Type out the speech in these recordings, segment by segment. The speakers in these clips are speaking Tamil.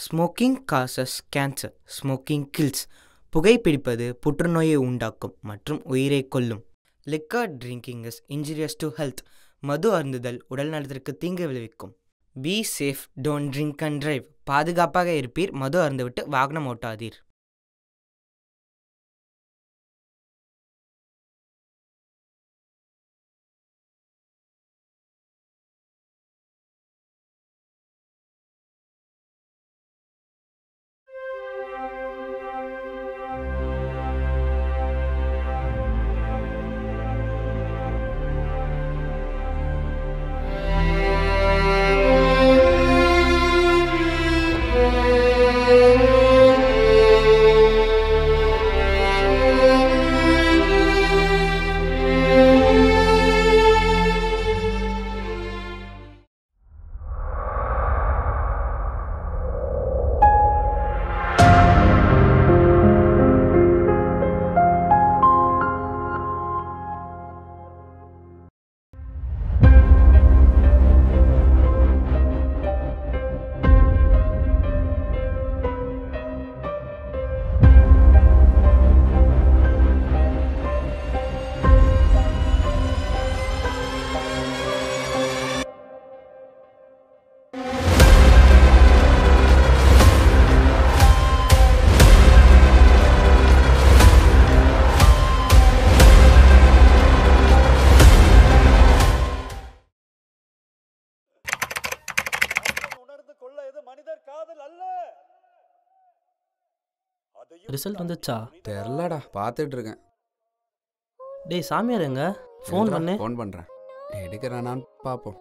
Smoking causes cancer smoking kills புகைப்பிடிப்பது புற்றுநோயை உண்டாக்கும் மற்றும் உயிரை கொல்லும் liquor drinking is injurious to health மது அருந்துதல் உடல் நலத்திற்கு தீங்கு விளைவிக்கும் be safe don't drink and drive பாதுகாப்பாக இருப்பீர் மது அருந்துவிட்டு வாகனம் ஓட்டாதீர் உணர்ந்து கொள்ள இது மனிதர் காதல் அல்ல அதையும் ரிசல்ட் வந்துச்சா தெரிலடா பார்த்துட்டு இருக்கேன் டேய் சாமியார் எங்க ஃபோன் பண்ணு ஃபோன் பண்ணுறேன் எடுக்கிறானான்னு பார்ப்போம்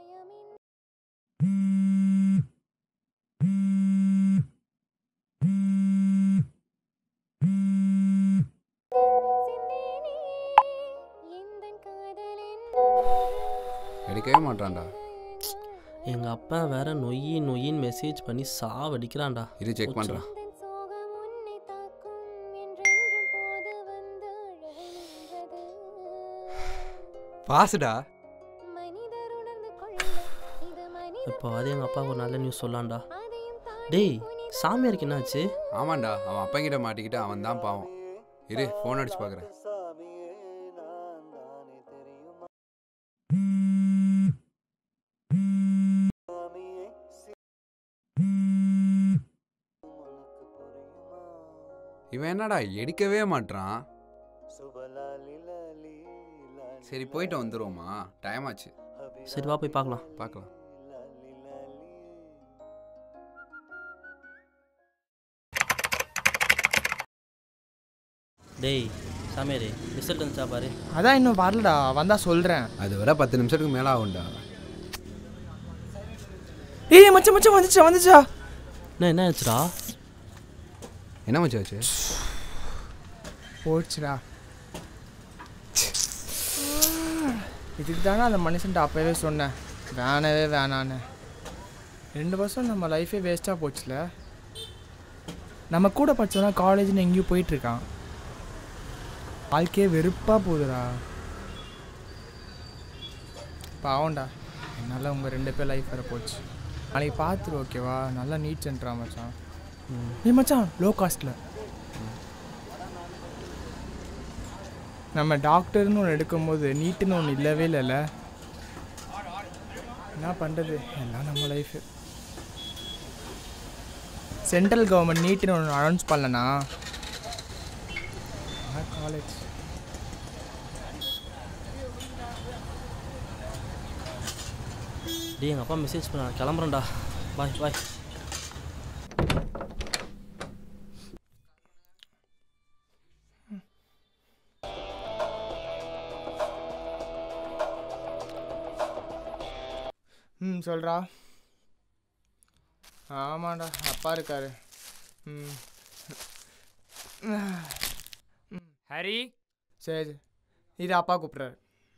எடுக்கவே மாட்டான்டா எங்க அப்பா வேற நொய்யி நொய்யின்னு மெசேஜ் பண்ணி சாவடிக்கிறான்டா இரு செக் பண்ணுறேன் பாசுடா இப்போ அது எங்க அப்பாவுக்கு ஒரு நல்ல நியூஸ் சொல்லான்டா டேய் சாமியாருக்கு என்னாச்சு ஆமாண்டா அவன் அப்பங்கிட்ட மாட்டிக்கிட்டு அவன் தான் பாவம் இரு ஃபோன் அடிச்சு பார்க்குறேன் சாமியே நான் தானே தெரியுமா சாமியே சி- உனக்கு புரியுமா இவன் என்னடா எடுக்கவே மாட்றான் சுபலாலி லாலி லாலி சரி போயிட்டு வந்துருவோமா டைம் ஆச்சு சரி வா போய் பார்க்கலாம் பார்க்கலாம் லாலி லாலி டேய் சாமியாரே ரிசல்ட் வந்துச்சா பாரு அதான் இன்னும் வரலடா வந்தா சொல்றேன் அது வர பத்து நிமிஷத்துக்கு மேலே ஆகும்டா ஏய் மச்சான் மச்சான் வந்துச்சா வந்துச்சா என்ன என்ன ஆச்சுடா என்ன மச்சி ஆச்சு போச்சுடா இதுக்கு தானே அந்த மனுஷன்ட்ட அப்போவே சொன்னேன் வேணவே வேணான்னு ரெண்டு வருஷம் நம்ம லைஃபே வேஸ்ட்டாக போச்சுல நம்ம கூட படித்தோன்னா காலேஜ்னு எங்கேயும் போயிட்டுருக்கான் வாழ்க்கையே வெறுப்பாக போகுதுடா பாவம்டா என்னால் உங்கள் ரெண்டு பேர் லைஃப் வர போச்சு நாளைக்கு பார்த்துரு ஓகேவா நல்லா நீட் சென்டரா மச்சான் ஏ மச்சான் லோ காஸ்ட்டில் நம்ம டாக்டர்னு ஒன்று எடுக்கும்போது நீட்டுன்னு ஒன்று இல்லவே இல்லைல்ல என்ன பண்ணுறது எல்லாம் நம்ம லைஃபு சென்ட்ரல் கவர்மெண்ட் நீட்டுன்னு ஒன்று அனௌன்ஸ் பண்ணலனா காலேஜ் டேய் எங்க அப்பா மெசேஜ் பண்ண கிளம்புறேன்டா பாய் பாய் ம் சொல்கிறா ஆமாண்டா அப்பா இருக்காரு ம் ஹரி சரி சரி. இது அப்பா கூப்பிட்றாரு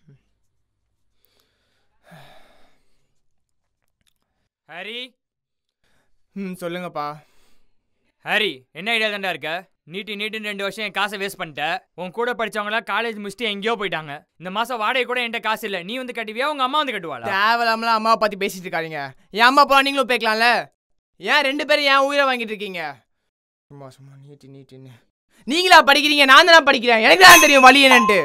ஹரி ம் சொல்லுங்கப்பா ஹரி என்ன ஐடியா தாண்டா இருக்க நீட்டு நீட்டுன்னு ரெண்டு வருஷம் என் காசை வேஸ்ட் பண்ணிட்ட உன் கூட படிச்சவங்களாம் காலேஜ் முடிச்சுட்டு எங்கேயோ போயிட்டாங்க இந்த மாசம் வாடகை கூட என்கிட்ட காசு இல்லை நீ வந்து கட்டுவியா உங்க அம்மா வந்து கட்டுவாளா தேவையில்லாமலாம் அம்மாவை பற்றி பேசிட்டு இருக்காதீங்க என் அம்மா அப்பா நீங்களும் பேக்கலாம்ல ஏன் ரெண்டு பேரும் ஏன் உயிரை வாங்கிட்டு இருக்கீங்க சும்மா சும்மா நீட்டி நீட்டின்னு நீங்களா படிக்கிறீங்க நான் தானே படிக்கிறேன் எனக்கு தான் தெரியும் வழி என்னன்ட்டு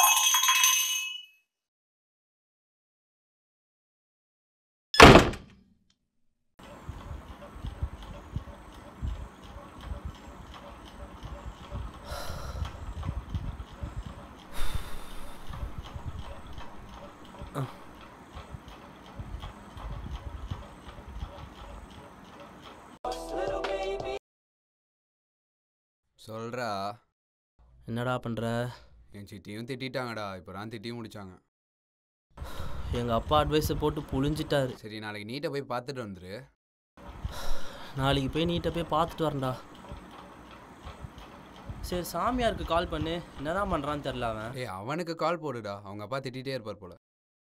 சொல்றா என்னடா பண்ணுற என் சிட்டியும் திட்டிட்டாங்கடா இப்போ தான் திட்டியும் முடிச்சாங்க எங்கள் அப்பா அட்வைஸை போட்டு புழிஞ்சிட்டாரு சரி நாளைக்கு நீட்டை போய் பார்த்துட்டு வந்துரு நாளைக்கு போய் நீட்டை போய் பார்த்துட்டு வரேன்டா சரி சாமியாருக்கு கால் பண்ணு என்னதான் பண்ணுறான்னு தெரில அவன் ஏய் அவனுக்கு கால் போடுடா அவங்க அப்பா திட்டிகிட்டே இருப்பார் போல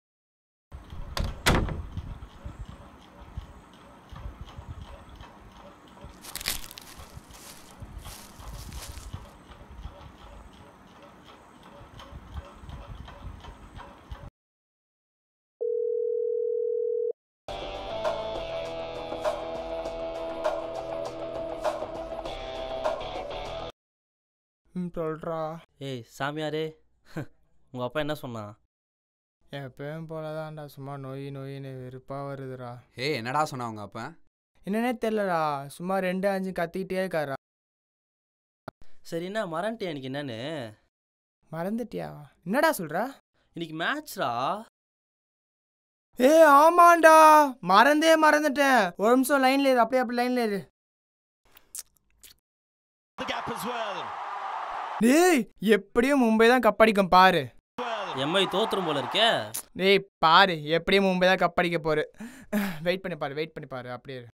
ம் சொல்கிறா ஏய் சாமியாரே உங்கள் அப்பா என்ன சொன்னான் எப்பயும் போலதான்டா சும்மா நோய் நோயின்னு வெறுப்பாக வருதுடா ஏய் என்னடா சொன்னா அவங்க அப்பா என்னன்னே தெரிலடா சும்மா ரெண்டு அஞ்சு கத்திக்கிட்டே இருக்காரா சரி என்ன மறந்துட்டேன் எனக்கு என்னன்னு மறந்துட்டியா என்னடா சொல்ற இன்னைக்கு மேட்ச்ரா ஏ ஆமாண்டா மறந்தே மறந்துட்டேன் ஒரு நிமிஷம் லைன்ல இரு அப்படியே அப்படி லைன்ல இரு டேய் எப்படியும் மும்பை தான் கப்படிக்கும் பாரு எம்ஐ தோத்துரும் போல இருக்கே டேய் பாரு எப்படியும் மும்பை தான் கப்படிக்க போரு வெயிட் பண்ணி பாரு வெயிட் பண்ணி பாரு அப்படியே இரு.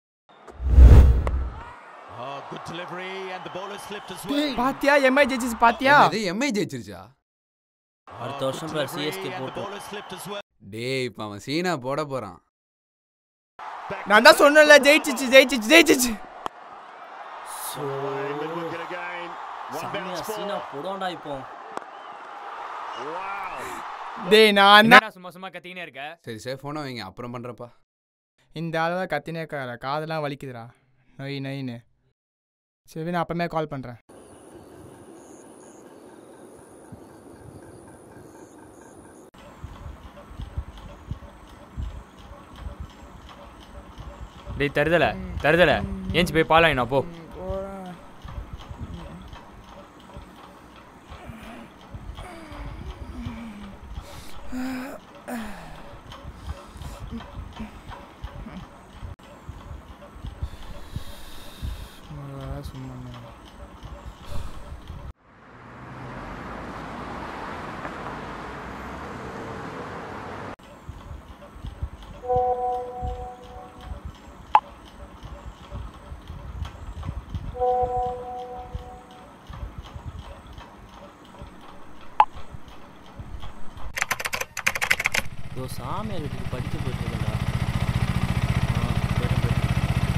Oh, good delivery, and the ball has slipped as டேய், well. பாத்தியா எம்ஐ ஜெயிச்சிச்சு பாத்தியா இது எம்ஐ ஜெயிச்சிருச்சா அடுத்த Oh, வருஷம் good பேர் delivery, சிஎஸ்கே and the போட்டோம் ball has slipped as well. டேய் இப்போ அவன் சீனா போட போகிறான் Back நான் தான் சொன்னேன்ல ஜெயிச்சிச்சு ஜெயிச்சிச்சு ஜெயிச்சிச்சு away, mid-wicket again. One சாமியா bounce சீனா ball. போடுவான்டா இப்போ Wow. டேய் நான் தான் என்னடா சும்மா சும்மா கத்திக்கினே இருக்க சரி சரி ஃபோனை வைங்க அப்புறம் பண்ணுறப்பா இந்த ஆள் தான் கத்தினே இருக்காரா காதெல்லாம் வலிக்குதுடா நொய் நொயின்னு சரி நான் அப்பமே கால் பண்ணுறேன் டேய் தருதல தருதல ஏஞ்சி போய் பால் வாங்கினா போ சும்மா இதோ சாமியார் வீட்டுக்கு படிக்க போயிட்டு இருக்கேன்டா ஆ போயிட்டேன் போயிட்டேன்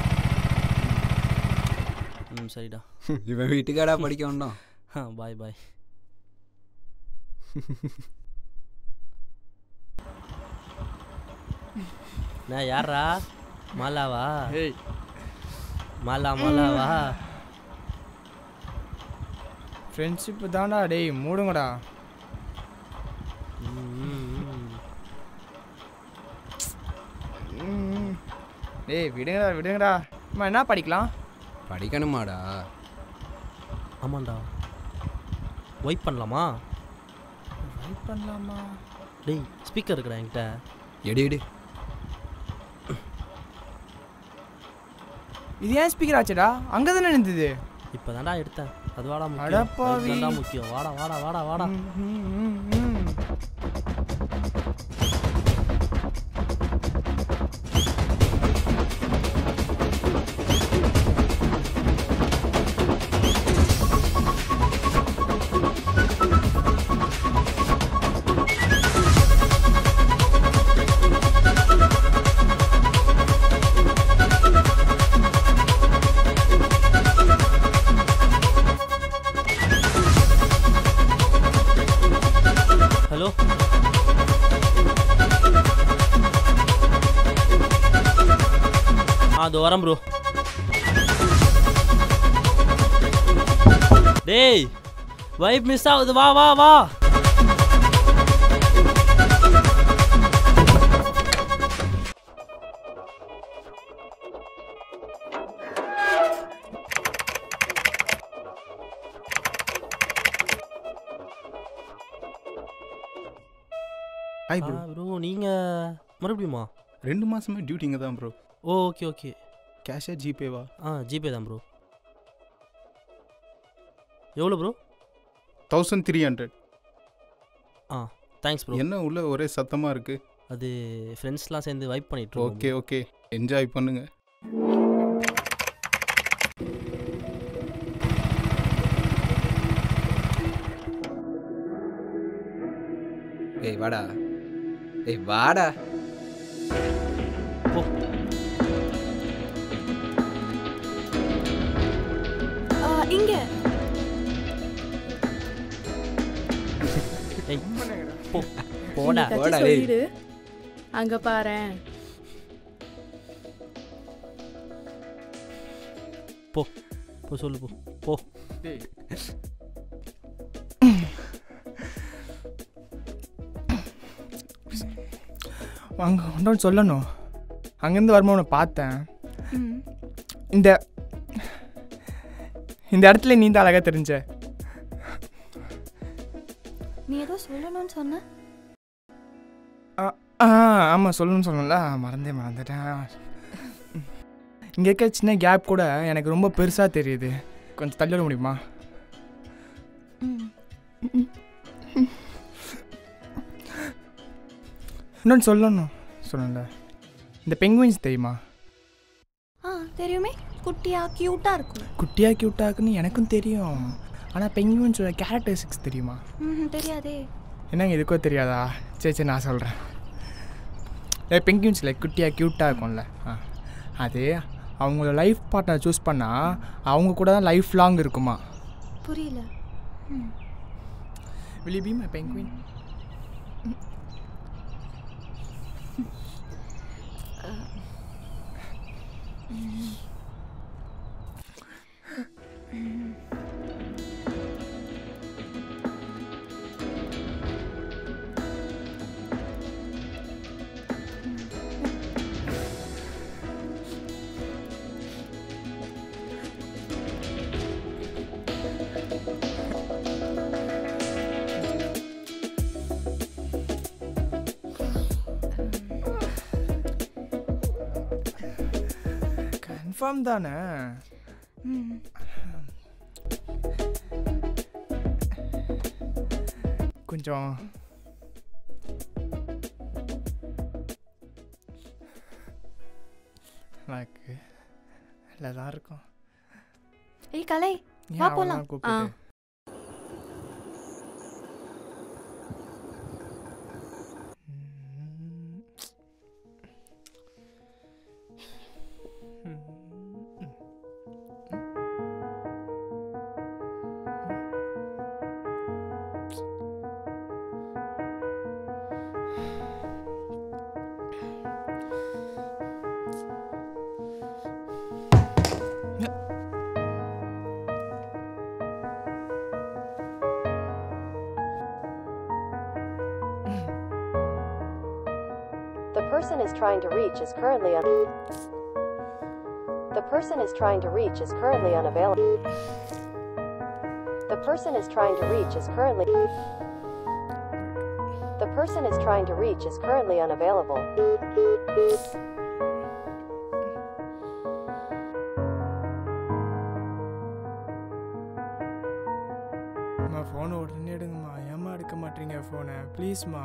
ம் சரிடா இவன் வீட்டுக்காடா படிக்க வந்தோம் ஆ பாய் பாய் நான் யாரா மாலாவா ஏய் மாலா மாலாவா ஃப்ரெண்ட்ஷிப்பு தான்டா டேய் மூடுங்கடா ம், ம், ம். ம். டேய் விடுங்கடா விடுங்கடா அம்மா என்ன படிக்கலாம் படிக்கணுமாடா ஆமாண்டா ஒய்ப் பண்ணலாமா வெயிட் பண்ணலாமா டேய் ஸ்பீக்கர் இருக்குடா என்கிட்ட எடி எடி இது ஏன் ஸ்பீக்கர் ஆச்சுடா அங்கே தானே இருந்தது இப்போ தான்டா எடுத்தேன் அது வாடா முக்கியம் அடப்பாவி. தான்டா முக்கியம் வாடா வாடா வாடா வாடா ம், ம், ம், ம். அது வரேன் ப்ரோ டேய் வைப் மிஸ் ஆகுது வா வா வா ஹாய் ப்ரோ ப்ரோ நீங்கள் மறுபடியுமா ரெண்டு மாசமே டியூட்டிங்க தான் ப்ரோ ஓ ஓகே ஓகே கேஷா ஜிபேவா ஆ ஜிபே தான் ப்ரோ எவ்வளோ ப்ரோ தௌசண்ட் த்ரீ ஹண்ட்ரட் ஆ தேங்க்ஸ் ப்ரோ என்ன உள்ள ஒரே சத்தமாக இருக்கு அது ஃப்ரெண்ட்ஸ்லாம் சேர்ந்து வைப் பண்ணிட்டு இருக்கோம் ஓகே ஓகே என்ஜாய் பண்ணுங்க ஏய் வாடா ஏய் வாடா போ இங்க ஏய் போ போடா என்னைக்காச்சும் போடா, டேய். சொல்லிடு அங்க பாரேன் போ போ சொல்லு போ போ அங்கே ஒன்று சொல்லணும் அங்கேருந்து வரும்போது உன்னை பார்த்தேன் ம். இந்த இந்த இடத்துல நீ தான் அழகாக தெரிஞ்ச நீ ஏதோ சொல்லணும்னு சொன்ன ஆ ஆமாம் சொல்லணும்னு சொல்லணும்ல மறந்தே மறந்துட்டேன் இங்கே இருக்க சின்ன கேப் கூட எனக்கு ரொம்ப பெருசாக தெரியுது கொஞ்சம் தள்ளி விட முடியுமா ம். இன்னொன்று சொல்லணும் சொல்லணும்ல இந்த பெங்குவின்ஸ் தெரியுமா ஆ தெரியுமே குட்டியா கியூட்டா இருக்கும் குட்டியாக க்யூட்டாக்குன்னு எனக்கும் தெரியும் ஆனால் பெங்குவின்ஸோட கேரக்டரிஸ்டிக்ஸ் தெரியுமா ம் தெரியாதே என்னங்க இதுக்கோ தெரியாதா சரி சரி நான் சொல்கிறேன் ஏ பெங்குவின்ஸில் குட்டியாக க்யூட்டாக இருக்கும்ல ஆ அது அவங்களோட லைஃப் பார்ட்னர் சூஸ் பண்ணால் அவங்க கூட தான் லைஃப் லாங் இருக்குமா புரியல Will you be my penguin? Confirm தானே ம் கொஞ்சம் எனக்கு இல்லை தான் இருக்கும் ஏய் கலை ஏன் வா அவனா போலாம் ஆ கூப்பிட்டு The person is trying to reach is currently un- The person is trying to reach is currently unavailable. The person is trying to reach is currently The person is trying to reach is currently unavailable. அம்மா ஃபோனை உடனே எடுங்கம்மா ஏம்மா எடுக்க மாட்டீங்க ஃபோனை ப்ளீஸ்மா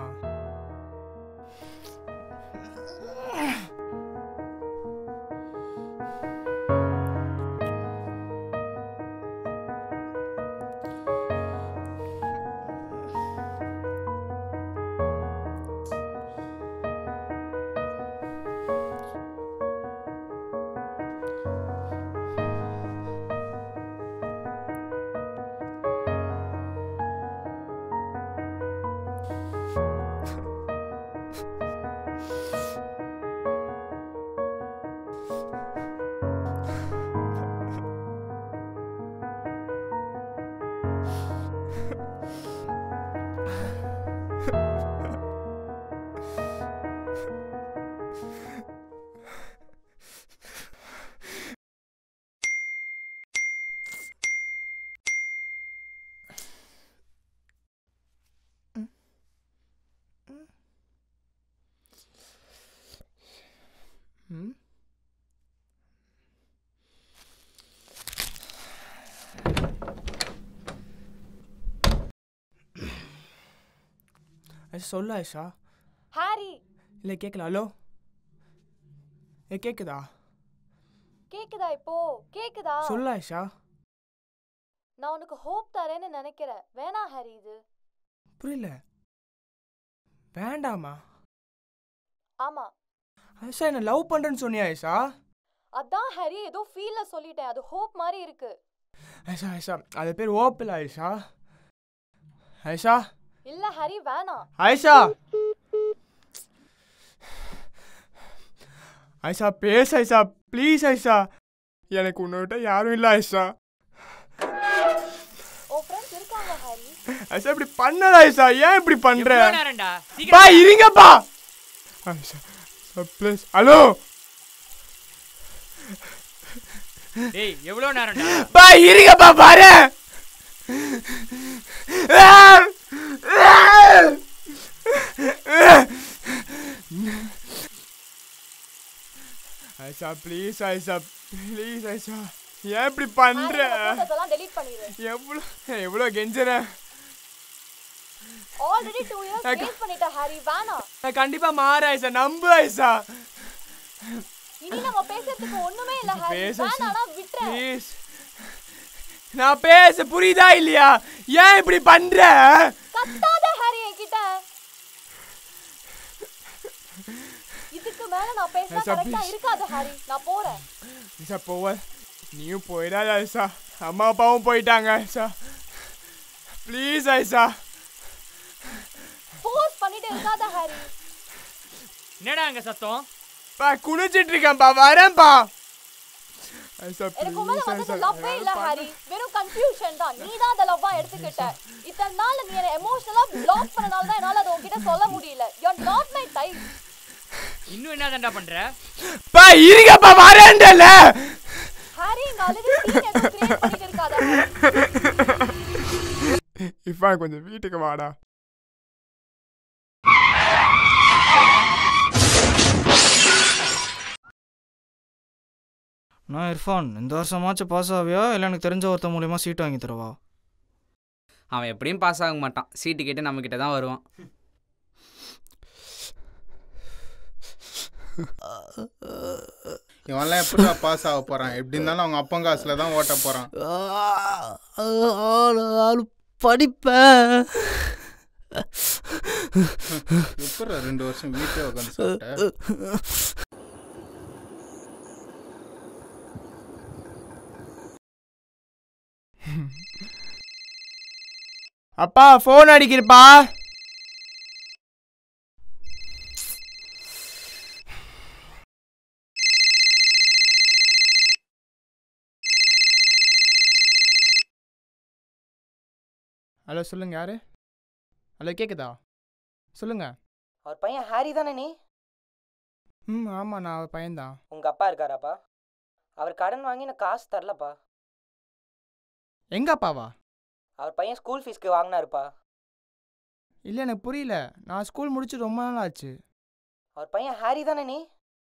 ஐஷா சொல்லு ஐஷா ஹாரி இல்லை கேட்கல ஹலோ ஏ கேட்குதா கேக்குதா இப்போ கேக்குதா சொல்லு ஐஷா நான் உனக்கு ஹோப் தரேன்னு நினைக்கிறேன் வேணா ஹாரி இது புரியல வேண்டாமா ஆமா ஐஷா என்ன லவ் பண்ணுறேன்னு சொன்னியா ஐஷா அதான் ஹாரி ஏதோ ஃபீல்ல சொல்லிட்டேன் அது ஹோப் மாதிரி இருக்கு ஐஷா ஐஷா அது பேர் ஓப்பில் ஐஷா ஐஷா இல்ல ஹாரி வேணாம் ஐஷா ஐஷா பேச ஐஷா ப்ளீஸ் ஐஷா எனக்கு உன்னோட யாரும் இல்லை ஐஷா ஓ ஃப்ரெண்ட்ஸ் இருக்காங்க ஹாரி ஐஷா இப்படி பண்ணல ஐஷா ஏன் இப்படி பண்ற எவ்வளவு நேரம்டா? பா சீக்கிரம் இருங்கப்பா ஐஷா ப்ளீஸ் ஹலோ டேய் எவ்வளவு நேரம்டா பா இருங்கப்பா பாரு ஐஷா ப்ளீஸ் ஐஷா ப்ளீஸ் ஐஷா ஏன் இப்படி பண்ற அதெல்லாம் டெலீட் பண்ணிரு எவ்வளோ எவ்வளோ கெஞ்சுறேன் ஆல்ரெடி டூ இயர்ஸ் வேஸ்ட் பண்ணிட்ட ஹாரி வேணாம் நான் கண்டிப்பா மாற ஐஷா நம்பு ஐஷா இனி நம்ம பேசுறதுக்கு ஒண்ணுமே இல்ல ஹாரி பேச வேணானா விட்டுற ப்ளீஸ் நான் பேச புரியுதா இல்லையா ஏன் இப்படி பண்ற கத்தாத ஹாரி என்கிட்ட இதுக்கு மேல நான் பேசினா ஐசா, கரெக்டா please. இருக்காது ஹாரி நான் போறேன் ஐஷா போவ நீயும் போயிடாத ஐஷா அம்மா அப்பாவும் போயிட்டாங்க ஐஷா ப்ளீஸ் ஐஷா ஃபோர்ஸ் பண்ணிட்டு இருக்காத ஹாரி என்னடா அங்க சத்தம் பா குளிச்சிட்டு இருக்கேன்ப்பா வரேன்ப்பா ஐஷா எனக்கு உன் மேல ப்ளீஸ் வந்துட்டு ஐஷா லவ்வே இல்ல ஹாரி வெறும் கன்ஃபியூஷன் தான் நீ தான் அந்த லவ்வா எடுத்துக்கிட்ட இத்தனை நாள் நீ என்ன எமோஷனலா பிளாக் பண்ணனால தான் என்னால அதை உன்கிட்ட சொல்ல முடியல you are not my type இன்னும் என்ன தான்டா பண்ற பா இருங்கப்பா வரேன்டல ஹாரி இங்க ஆல்ரெடி சீன் எதுவும் கிரியேட் பண்ணிட்டு இருக்காத இப்போ கொஞ்சம் வீட்டுக்கு வாடா நான் இர்ஃபான் இந்த வருஷமாச்சும் பாஸ் ஆவியா இல்லை எனக்கு தெரிஞ்ச ஒருத்த மூலியமாக சீட் வாங்கி தரவா அவன் எப்படியும் பாஸ் ஆக மாட்டான் சீட்டு கேட்டு நம்மக்கிட்ட தான் வருவான் இவன்லாம் எப்படி பாஸ் ஆக போறான் எப்படி இருந்தாலும் அவங்க அப்பன் காசுல தான் ஓட்ட போறான் படிப்பேன் எப்படி ரெண்டு வருஷம் வீட்டில் உட்காந்து சாப்பிட்ட அப்பா ஃபோன் அடிக்கிறப்பா ஹலோ சொல்லுங்க யாரு ஹலோ கேக்குதா சொல்லுங்க அவர் பையன் ஹாரி தானே நீ ம் ஆமாம் நான் அவர் பையன்தான் உங்க அப்பா இருக்காராப்பா அவர் கடன் வாங்கி எனக்கு காசு தரலப்பா எங்க அப்பாவா அவர் பையன் ஸ்கூல் ஃபீஸ்க்கு வாங்கினாருப்பா இல்லை எனக்கு புரியல நான் ஸ்கூல் முடிச்சு ரொம்ப நாள் ஆச்சு அவர் பையன் ஹாரி தானே நீ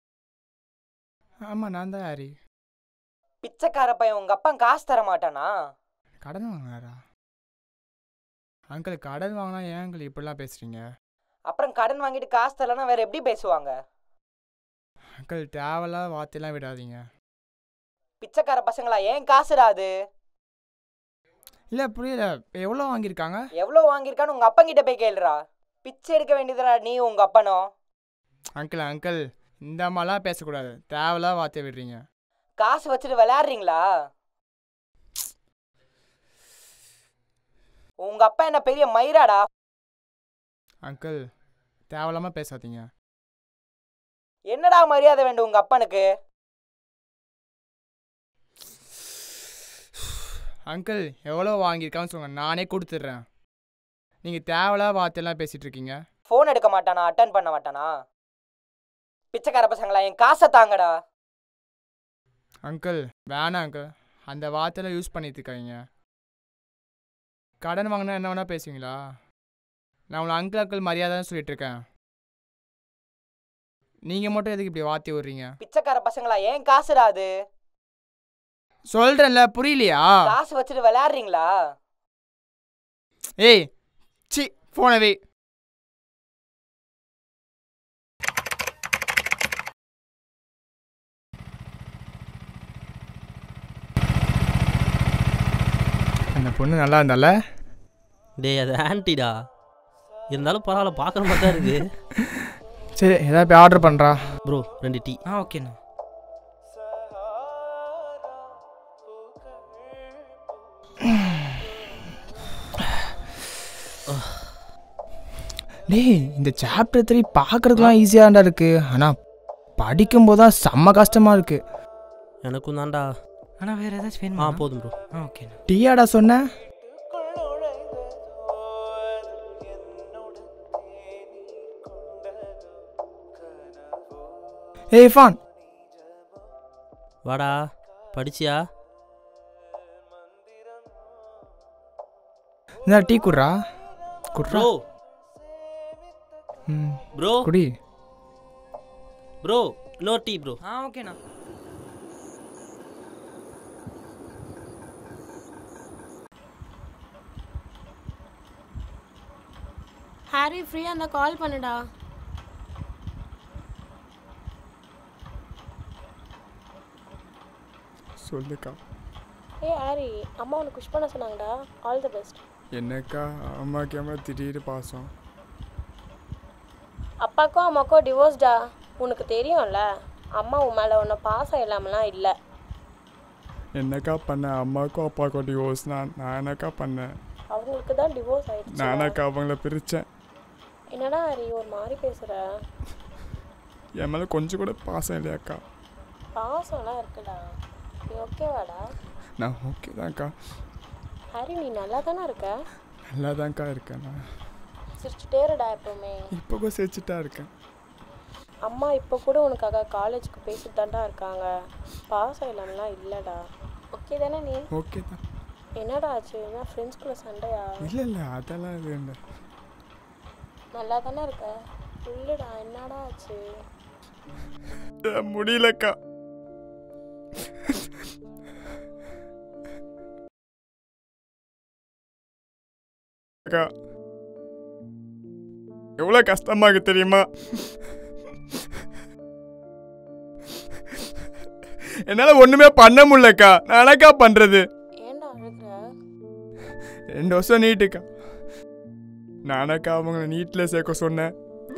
ஆமாம் நான் தான் ஹாரி பிச்சைக்கார பையன் உங்க அப்பா காசு தர மாட்டானா கடன் வாங்கினாரா அங்கிள் கடன் வாங்கினா ஏன் அங்கிள் இப்படிலாம் பேசுகிறீங்க அப்புறம் கடன் வாங்கிட்டு காசு தரலன்னா வேற எப்படி பேசுவாங்க அங்கிள் தேவையில்லாத வார்த்தையெல்லாம் விடாதீங்க பிச்சைக்கார பசங்களா ஏன் காசுடா அது இல்லை புரியல எவ்வளோ வாங்கியிருக்காங்க எவ்வளோ வாங்கியிருக்கான்னு உங்க அப்பன் கிட்ட போய் கேளுடா பிச்சை எடுக்க வேண்டியதுடா நீ உங்க அப்பனும் அங்கிள் அங்கிள் இந்த மாதிரிலாம் பேசக்கூடாது தேவையில்லாத வார்த்தை விடுறீங்க காசு வச்சுட்டு விளையாடுறீங்களா உங்க அப்பா என்ன பெரிய மயிராடா அங்கிள் தேவையில்லாமல் பேசாதீங்க என்னடா மரியாதை வேண்டும் உங்க அப்பனுக்கு அங்கிள் எவ்வளோ வாங்கியிருக்கான்னு சொல்லுங்க நானே கொடுத்துட்றேன் நீங்கள் தேவையில்லாத வார்த்தையெல்லாம் பேசிகிட்டு இருக்கீங்க ஃபோன் எடுக்க மாட்டானா அட்டன் பண்ண மாட்டானா பிச்சைக்கார பசங்களா என் காசை தாங்கடா அங்கிள் வேணாம் அங்கிள் அந்த வார்த்தையெல்லாம் யூஸ் பண்ணிட்டு இருக்காங்க கடன் வாங்கினா என்ன வேணால் பேசுவீங்களா நான் உங்களை அங்கிள் அங்கிள் மரியாதைன்னு சொல்லிட்டு இருக்கேன் நீங்கள் மட்டும் எதுக்கு இப்படி வார்த்தை விடுறீங்க பிச்சைக்கார பசங்களா ஏன் காசுடா அது சொல்கிறேன்ல புரியலையா காசு வச்சுட்டு விளையாடுறீங்களா ஏய் சி ஃபோனை வை அந்த பொண்ணு நல்லா இருந்தால டேய் அது ஆன்ட்டிடா இருந்தாலும் பரவாயில்ல பார்க்குற மாதிரி தான் இருக்கு சரி ஏதாவது போய் ஆர்டர் பண்ணுறா ப்ரோ ரெண்டு டீ ஆ ஓகேண்ணா டேய் இந்த சாப்டர் த்ரீ பார்க்குறதுக்குலாம் ஈஸியாகடா இருக்குது ஆனால் படிக்கும்போது தான் செம்ம கஷ்டமாக இருக்குது எனக்கும் தான்டா ஆனால் வேறு ஏதாச்சும் ஆ வேணுமா போதும் ப்ரோ ஆ ஓகேண்ணா டீயாடா சொன்ன ஏய் ஃபான் வாடா படிச்சியா இந்த டீ குடுறா குடுறா ப்ரோ ம் ப்ரோ குடி ப்ரோ இன்னொரு டீ ப்ரோ ஆ ஓகேண்ணா ஹாரி ஃப்ரீயாக இருந்தால் கால் பண்ணுடா சொல்லுக்கா ஏய் ஹாரி அம்மா உனக்கு விஷ் பண்ண சொன்னாங்கடா ஆல் தி பெஸ்ட் என்னக்கா அம்மாக்கு அம்மா திடீர்னு பாசம் அப்பாக்கும் அம்மாக்கும் டிவோர்ஸ்டா உனக்கு தெரியும்ல அம்மா உன் மேலே ஒன்றும் பாசம் இல்லாமலாம் இல்லை என்னக்கா பண்ணேன் அம்மாக்கும் அப்பாக்கும் டிவோர்ஸ் நான் நான் என்னக்கா பண்ணேன் அவங்களுக்கு தான் டிவோர்ஸ் ஆயிடுச்சு நானாக்கா அவங்கள பிரித்தேன் என்னடா ஹாரி ஒரு மாதிரி பேசுகிற என் மேலே கொஞ்சம் கூட பாசம் இல்லையாக்கா பாசம்லாம் இருக்குடா நீ ஓகேவாடா நான் ஓகே தான்க்கா ஹாரி நீ நல்லா தானே இருக்க நல்லா தான்க்கா இருக்கேன் நான் சிரிச்சுட்டே இருடா எப்பவுமே இப்போ கூட சிரிச்சிட்டா இருக்கேன் அம்மா இப்போ கூட உனக்காக காலேஜுக்கு பேசிட்டு தான்டா இருக்காங்க பாசம் இல்லாமலாம் இல்லைடா ஓகே தானே நீ ஓகே தான் என்னடா ஆச்சு என்ன ஃப்ரெண்ட்ஸ்குள்ளே சண்டையா இல்லை இல்லை அதெல்லாம் இது இல்லை நல்லா தானே இருக்க இல்லைடா என்னடா ஆச்சு முடியலக்கா அக்கா எவ்வளோ கஷ்டமா இருக்கு தெரியுமா என்னால் ஒன்றுமே பண்ண முடியலக்கா நானக்கா பண்ணுறது ஏன்டா அழுகுற ரெண்டு வருஷம் நீட்டுக்கா நானக்கா அவங்கள நீட்டில் சேர்க்க சொன்னேன்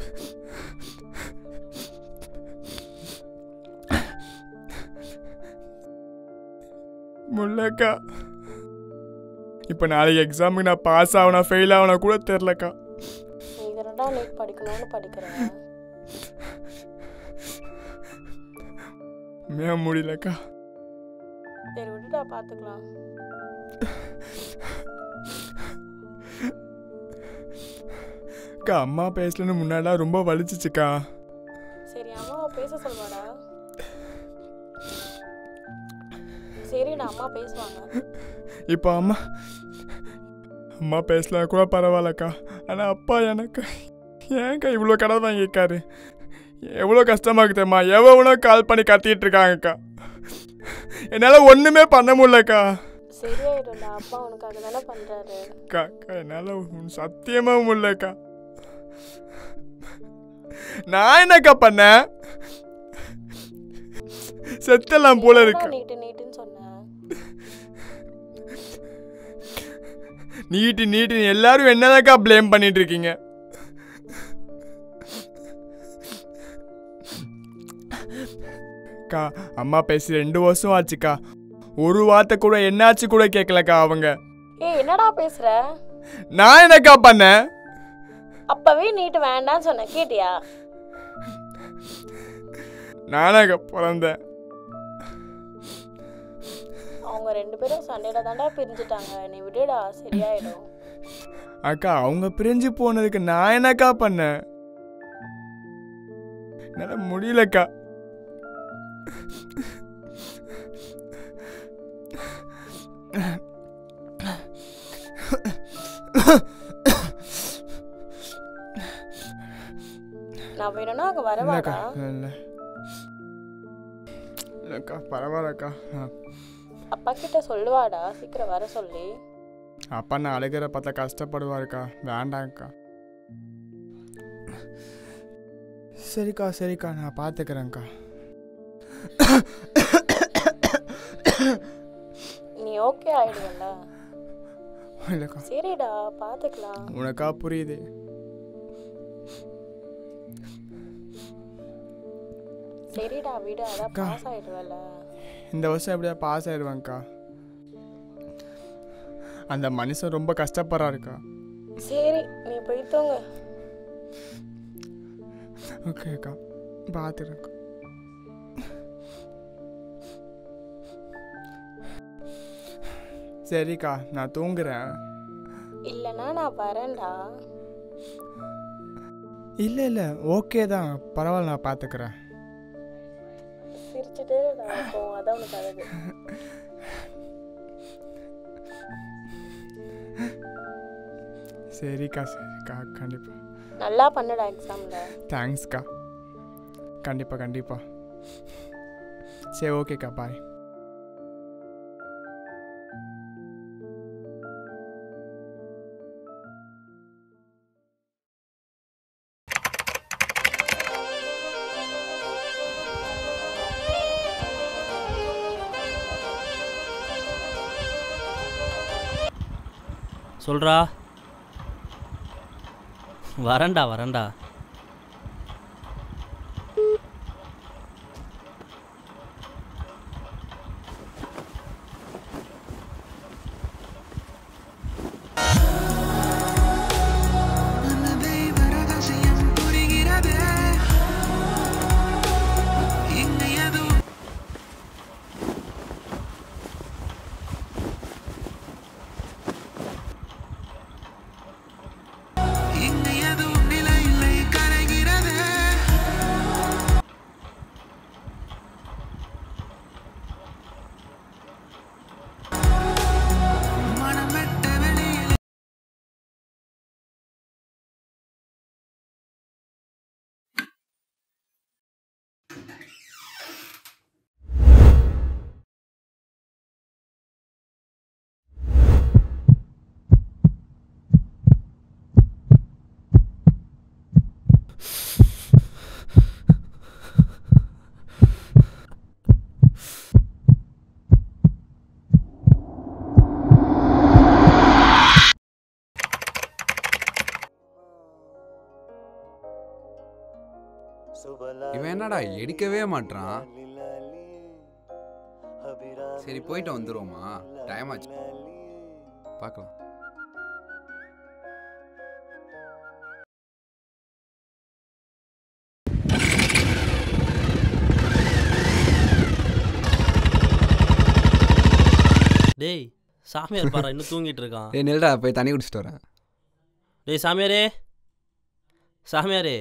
முல்லக்கா இப்போ நாளைக்கு எக்ஸாமுக்கு நான் பாஸ் ஆகணா ஃபெயில் ஆகணா கூட தெரிலக்கா நீ தானடா நீட் படிக்கணும்னு படிக்கிற மே முடியலக்கா சரி விட்டுடா பார்த்துக்கலாம் அக்கா அம்மா பேசலன்னு முன்னாடிலாம் ரொம்ப வலிச்சிச்சுக்கா சரி அம்மாவை பேச சொல்வாடா சரிடா அம்மா பேசுவாங்க இப்போ அம்மா அம்மா பேசலாம் கூட பரவாயில்லக்கா ஆனால் அப்பா எனக்கு ஏன்க்கா இவ்வளோ கடன் வாங்கியிருக்காரு எவ்வளோ கஷ்டமாக தெரியுமா எவ்வளோ கால் பண்ணி கத்திட்டு இருக்காங்கக்கா என்னால் ஒன்றுமே பண்ண முடியலக்கா சரியாயிடும்டா அப்பா உனக்காக தானே பண்ணுறாரு அக்கா அக்கா என்னால் சத்தியமாக முடியலக்கா நான் என்னக்கா பண்ணேன் செத்தெல்லாம் போல இருக்கு நீட்டு நீட்டுன்னு சொன்னேன் நீட்டு நீட்டு எல்லாரும் என்னதாக்கா ப்ளேம் பண்ணிட்டு இருக்கீங்க அக்கா அம்மா பேசி ரெண்டு வருஷம் ஆச்சுக்கா ஒரு வார்த்தை கூட என்னாச்சு கூட கேட்கலக்கா அவங்க ஏய் என்னடா பேசுற நான் என்னக்கா பண்ணேன் அப்பவே நீட்டு வேண்டாம்னு சொன்னேன் கேட்டியா நானாக்கா பிறந்தேன் அவங்க ரெண்டு பேரும் சண்டையில தாண்டா பிரிஞ்சுட்டாங்க நீ விடுடா சரியாயிடும் அக்கா அவங்க பிரிஞ்சு போனதுக்கு நான் என்னக்கா பண்ணேன் என்னால் முடியலக்கா நான் வேணும்னா அங்க இல்லைக்கா வரவாடா இல்லை இல்லைக்கா பரவாயில்லக்கா ஆ. அப்பா கிட்ட சொல்லுவாடா சீக்கிரம் வர சொல்லி அப்பா நான் அழுகிற பார்த்தா கஷ்டப்படுவாருக்கா வேண்டாங்க்கா சரிக்கா சரிக்கா நான் பார்த்துக்கிறேங்க்கா நீ ஓகே ஆயிடுவல்ல இல்லைக்கா சரிடா பார்த்துக்கலாம் உனக்கா புரியுது சரிடா விடு அதான் அக்கா. பாஸ் ஆயிடுவல இந்த வருஷம் எப்படியா பாஸ் ஆயிடுவேங்க்கா அந்த மனுஷன் ரொம்ப கஷ்டப்படுறாருக்கா சரி நீ போய் தூங்கு ஓகே அக்கா பார்த்துருக்கா சரிக்கா நான் தூங்குறேன் இல்லைன்னா நான் வரேன்டா இல்லை இல்லை ஓகே தான் பரவாயில்ல நான் பார்த்துக்கிறேன் சிரிச்சுட்டே நான் இருக்கும் அதான் உனக்கு அழகு சரிக்கா சரிக்கா கண்டிப்பாக நல்லா பண்ணுடா எக்ஸாம்ல தேங்க்ஸ்க்கா கண்டிப்பாக கண்டிப்பாக சரி ஓகேக்கா பாய் சொல்றா வரேன்டா வரேன்டா இவன் என்னடா எடுக்கவே மாட்றான் சரி போயிட்டு வந்துருவோமா டைம் ஆச்சு பார்க்கலாம் டேய் சாமியார் பாரு இன்னும் தூங்கிட்டு இருக்கான் ஏய் நில்டா போய் தண்ணி குடிச்சிட்டு வரேன் டேய் சாமியாரே சாமியாரே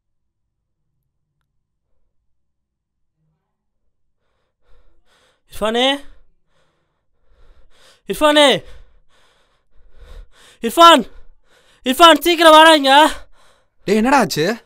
இர்ஃபானே இர்ஃபானே இர்ஃபான் இர்ஃபான் சீக்கிரம் வாடா இங்க டேய் என்னடா ஆச்சு